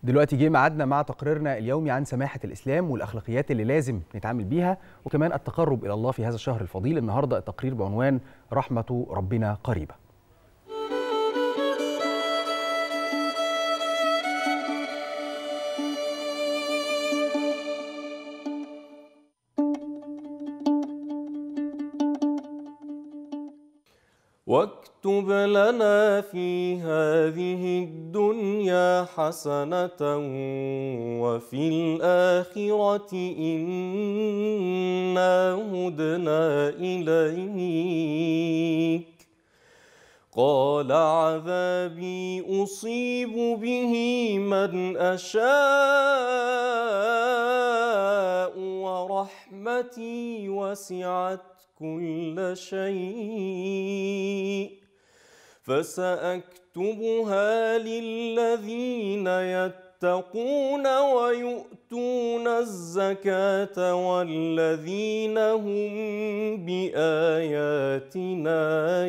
دلوقتي جه ميعادنا مع تقريرنا اليومي عن سماحة الإسلام والأخلاقيات اللي لازم نتعامل بيها وكمان التقرب إلى الله في هذا الشهر الفضيل النهاردة التقرير بعنوان رحمة ربنا قريبة واكتب لنا في هذه الدنيا حسنة وفي الآخرة إنا هدنا إليك قال عذابي أصيب به من أشاء ورحمتي وسعت كل شيء فسأكتبها للذين يتقون ويؤتون الزكاة والذين هم بآياتنا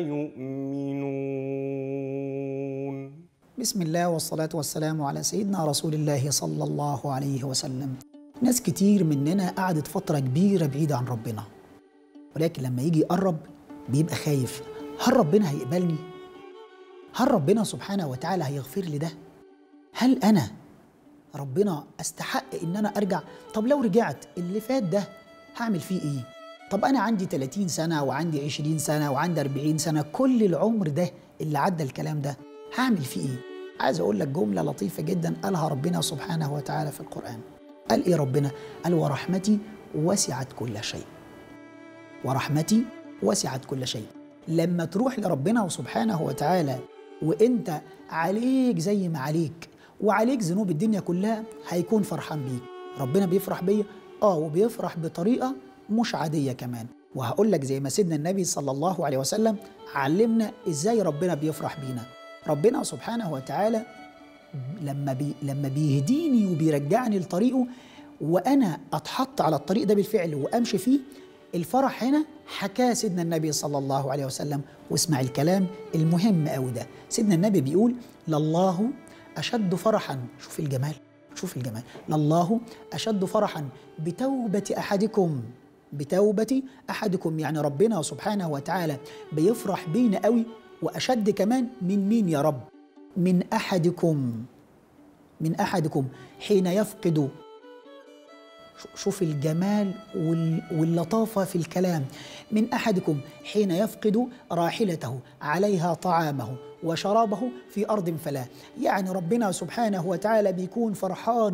يؤمنون بسم الله والصلاة والسلام على سيدنا رسول الله صلى الله عليه وسلم ناس كتير مننا قعدت فترة كبيرة بعيدة عن ربنا ولكن لما يجي يقرب بيبقى خايف هل ربنا هيقبلني؟ هل ربنا سبحانه وتعالى هيغفر لي ده؟ هل أنا ربنا أستحق إن أنا أرجع؟ طب لو رجعت اللي فات ده هعمل فيه إيه؟ طب أنا عندي 30 سنة وعندي 20 سنة وعندي 40 سنة كل العمر ده اللي عدى الكلام ده هعمل فيه إيه؟ عايز أقول لك جملة لطيفة جدا قالها ربنا سبحانه وتعالى في القرآن قال إيه ربنا؟ قال ورحمتي وسعت كل شيء ورحمتي وسعت كل شيء لما تروح لربنا سبحانه وتعالى وانت عليك زي ما عليك وعليك ذنوب الدنيا كلها هيكون فرحان بيك ربنا بيفرح بيا اه وبيفرح بطريقه مش عاديه كمان وهقول لك زي ما سيدنا النبي صلى الله عليه وسلم علمنا ازاي ربنا بيفرح بينا ربنا سبحانه وتعالى لما بي لما بيهديني وبيرجعني لطريقه وانا اتحط على الطريق ده بالفعل وامشي فيه الفرح هنا حكاه سيدنا النبي صلى الله عليه وسلم واسمع الكلام المهم قوي ده سيدنا النبي بيقول لله أشد فرحا شوف الجمال شوف الجمال لله أشد فرحا بتوبة أحدكم بتوبة أحدكم يعني ربنا سبحانه وتعالى بيفرح بينا قوي وأشد كمان من مين يا رب من أحدكم من أحدكم حين يفقد شوف الجمال واللطافة في الكلام من أحدكم حين يفقد راحلته عليها طعامه وشرابه في أرض فلا يعني ربنا سبحانه وتعالى بيكون فرحان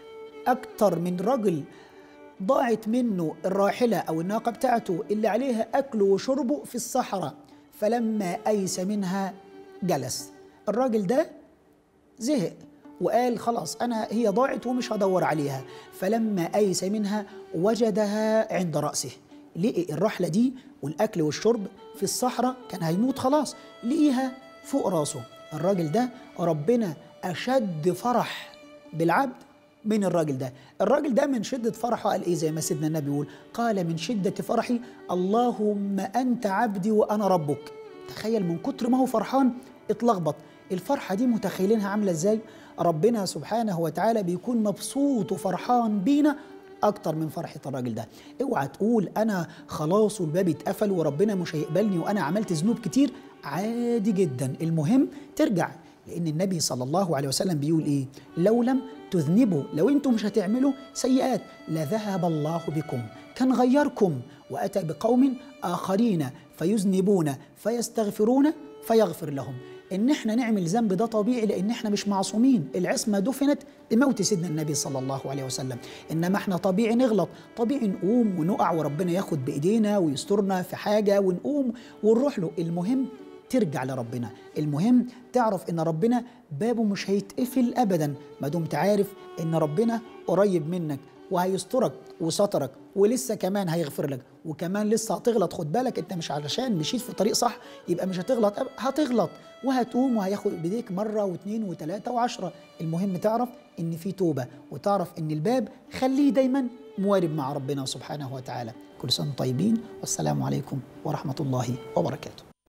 أكتر من رجل ضاعت منه الراحلة أو الناقة بتاعته اللي عليها أكله وشربه في الصحراء فلما أيس منها جلس الراجل ده زهق وقال خلاص أنا هي ضاعت ومش هدور عليها فلما أيس منها وجدها عند رأسه لقي الرحلة دي والأكل والشرب في الصحراء كان هيموت خلاص لقيها فوق راسه الراجل ده ربنا أشد فرح بالعبد من الراجل ده الراجل ده من شدة فرحه قال إيه زي ما سيدنا النبي يقول قال من شدة فرحي اللهم أنت عبدي وأنا ربك تخيل من كتر ما هو فرحان اتلخبط الفرحة دي متخيلينها عاملة ازاي ربنا سبحانه وتعالى بيكون مبسوط وفرحان بينا اكتر من فرحه الراجل ده اوعى تقول انا خلاص والباب اتقفل وربنا مش هيقبلني وانا عملت ذنوب كتير عادي جدا المهم ترجع لان النبي صلى الله عليه وسلم بيقول ايه لو لم تذنبوا لو انتم مش هتعملوا سيئات لذهب الله بكم كان غيركم واتى بقوم اخرين فيذنبون فيستغفرون فيغفر لهم ان احنا نعمل ذنب ده طبيعي لان احنا مش معصومين العصمه دفنت بموت سيدنا النبي صلى الله عليه وسلم انما احنا طبيعي نغلط طبيعي نقوم ونقع وربنا ياخد بايدينا ويسترنا في حاجه ونقوم ونروح له المهم ترجع لربنا المهم تعرف ان ربنا بابه مش هيتقفل ابدا ما دمت عارف ان ربنا قريب منك وهيسترك وسترك ولسه كمان هيغفر لك وكمان لسه هتغلط خد بالك انت مش علشان مشيت في طريق صح يبقى مش هتغلط هتغلط وهتقوم وهياخد بايديك مره واثنين وثلاثه وعشره المهم تعرف ان في توبه وتعرف ان الباب خليه دايما موارب مع ربنا سبحانه وتعالى كل سنه طيبين والسلام عليكم ورحمه الله وبركاته